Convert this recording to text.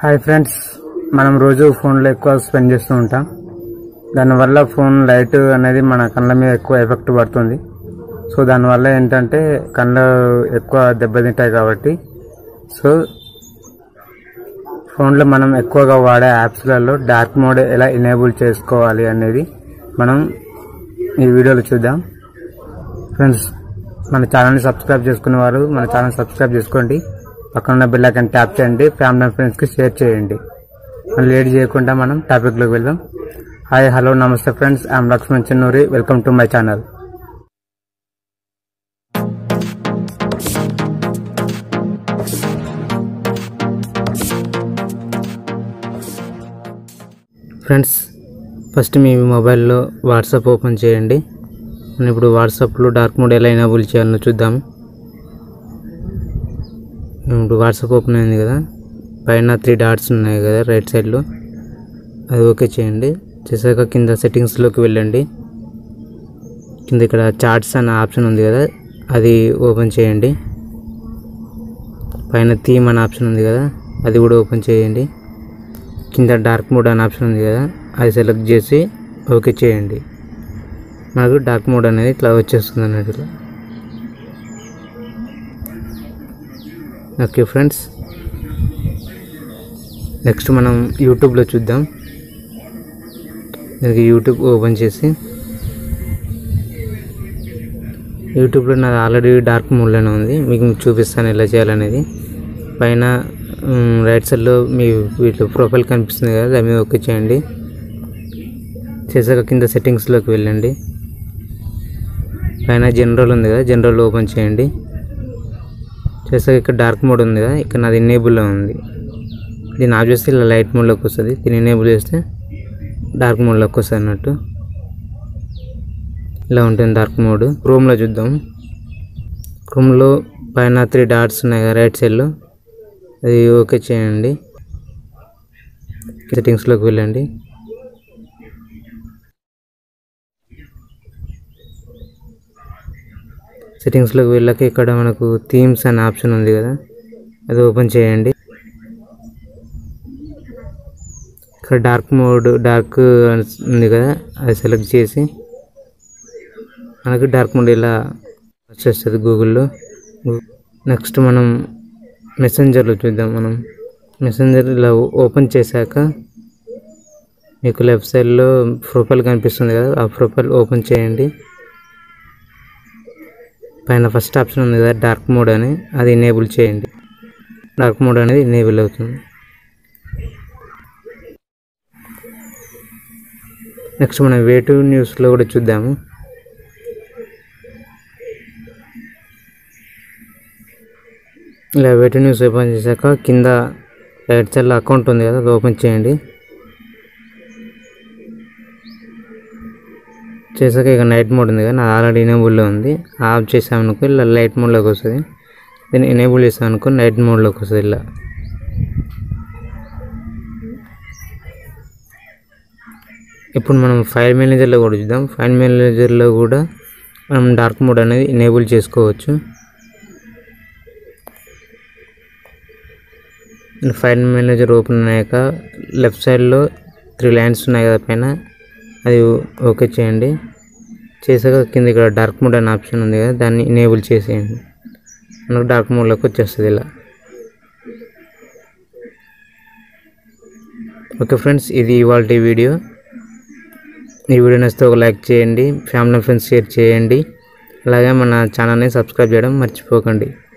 hi friends మనం రోజు ఫోన్లో ఎక్కువ స్పెండ్ చేస్తూ ఉంటాం దానివల్ల ఫోన్ లైట్ అనేది మన కళ్ళ మీద ఎక్కువ ఎఫెక్ట్ పడుతుంది సో దానివల్ల ఏంటంటే కళ్ళు ఎక్కువ దెబ్బతింటాయి కాబట్టి సో ఫోన్లో మనం ఎక్కువగా వాడే యాప్స్లలో డార్క్ మోడ్ ఎలా ఎనేబుల్ చేసుకోవాలి అనేది మనం ఈ వీడియోలో చూద్దాం ఫ్రెండ్స్ మన ఛానల్ని సబ్స్క్రైబ్ చేసుకునే వారు మన ఛానల్ సబ్స్క్రైబ్ చేసుకోండి పక్కన ఉన్న బెల్ ఐకాన్ ట్యాప్ చేయండి ఫ్యామిలీ అండ్ ఫ్రెండ్స్కి షేర్ చేయండి మనం లేట్ చేయకుండా మనం టాపిక్లోకి వెళ్దాం hi hello namaste friends I'm Lakshman Chennuri welcome to my channel friends first మీ మొబైల్లో వాట్సాప్ ఓపెన్ చేయండి మనం ఇప్పుడు వాట్సాప్లో డార్క్ మోడ్ ఎలా ఎనేబుల్ చేయాలో చూద్దాం ఇప్పుడు వాట్సాప్ ఓపెన్ అయింది కదా పైన త్రీ డాట్స్ ఉన్నాయి కదా రైట్ సైడ్లో అది ఓకే చేయండి చేశాక కింద సెట్టింగ్స్లోకి వెళ్ళండి కింద ఇక్కడ చార్ట్స్ అనే ఆప్షన్ ఉంది కదా అది ఓపెన్ చేయండి పైన థీమ్ అనే ఆప్షన్ ఉంది కదా అది కూడా ఓపెన్ చేయండి కింద డార్క్ మోడ్ అనే ఆప్షన్ ఉంది కదా అది సెలెక్ట్ చేసి ఓకే చేయండి మనకు డార్క్ మోడ్ అనేది ఇట్లా వచ్చేస్తుంది అన్నట్టు ఓకే ఫ్రెండ్స్ నెక్స్ట్ మనం యూట్యూబ్లో చూద్దాం దీనికి యూట్యూబ్ ఓపెన్ చేసి యూట్యూబ్లో నాది ఆల్రెడీ డార్క్ మోడ్లోనే ఉంది మీకు చూపిస్తాను ఎలా చేయాలనేది పైన మ్, రైట్ సైడ్లో మీ వీటిలో ప్రొఫైల్ కనిపిస్తుంది కదా దాని మీద ఓకే చేయండి చేశాక కింద సెట్టింగ్స్లోకి వెళ్ళండి పైన జనరల్ ఉంది కదా జనరల్ ఓపెన్ చేయండి చేసాక ఇక్కడ డార్క్ మోడ్ ఉంది కదా ఇక్కడ నాది ఎనేబుల్లో ఉంది దీన్ని ఆఫ్ చేస్తే ఇలా లైట్ మోడ్లోకి వస్తుంది దీన్ని ఎనేబుల్ చేస్తే డార్క్ మోడ్లోకి వస్తుంది అన్నట్టు ఇలా ఉంటుంది డార్క్ మోడ్ క్రోమ్లో చూద్దాం క్రోమ్లో పైన త్రీ డాట్స్ ఉన్నాయి కదా రైట్ సైడ్లో అది ఓకే చేయండి సెట్టింగ్స్లోకి వెళ్ళండి సెట్టింగ్స్లోకి వెళ్ళాక ఇక్కడ మనకు థీమ్స్ అనే ఆప్షన్ ఉంది కదా అది ఓపెన్ చేయండి ఇక్కడ డార్క్ మోడ్ డార్క్ ఉంది కదా అది సెలెక్ట్ చేసి మనకు డార్క్ మోడ్ ఇలా వచ్చేస్తుంది గూగుల్లో నెక్స్ట్ మనం మెసెంజర్లో చూద్దాం మనం మెసెంజర్ ఇలా ఓపెన్ చేశాక మీకు లెఫ్ట్ సైడ్లో ప్రొఫైల్ కనిపిస్తుంది కదా ఆ ప్రొఫైల్ ఓపెన్ చేయండి పైన ఫస్ట్ ఆప్షన్ ఉంది కదా డార్క్ మోడ్ అని అది ఎనేబుల్ చేయండి డార్క్ మోడ్ అనేది ఎనేబుల్ అవుతుంది నెక్స్ట్ మనం వేటు న్యూస్లో కూడా చూద్దాము ఇలా వేటు న్యూస్ ఓపెన్ చేశాక కింద రైట్ సైడ్లో అకౌంట్ ఉంది కదా అది ఓపెన్ చేయండి చేశాక ఇక నైట్ మోడ్ ఉంది కదా నాది ఆల్రెడీ ఎనేబుల్లో ఉంది ఆఫ్ చేసామనుకో ఇలా లైట్ మోడ్లోకి వస్తుంది దీన్ని ఎనేబుల్ చేసామనుకో నైట్ మోడ్లోకి వస్తుంది ఇలా ఇప్పుడు మనం ఫైల్ మేనేజర్లో కూడా చూద్దాం ఫైల్ మేనేజర్లో కూడా మనం డార్క్ మోడ్ అనేది ఎనేబుల్ చేసుకోవచ్చు ఫైల్ మేనేజర్ ఓపెన్ అయ్యాక లెఫ్ట్ సైడ్లో త్రీ లైన్స్ ఉన్నాయి కదా పైన అది ఓకే చేయండి చేసాక కింద ఇక్కడ డార్క్ మోడ్ అనే ఆప్షన్ ఉంది కదా దాన్ని ఎనేబుల్ చేసేయండి మనకు డార్క్ మోడ్లోకి వచ్చేస్తుంది ఇలా ఓకే ఫ్రెండ్స్ ఇది ఇవాళ వీడియో ఈ వీడియో నచ్చితే ఒక లైక్ చేయండి ఫ్యామిలీ ఫ్రెండ్స్ షేర్ చేయండి అలాగే మన ఛానల్ని సబ్స్క్రైబ్ చేయడం మర్చిపోకండి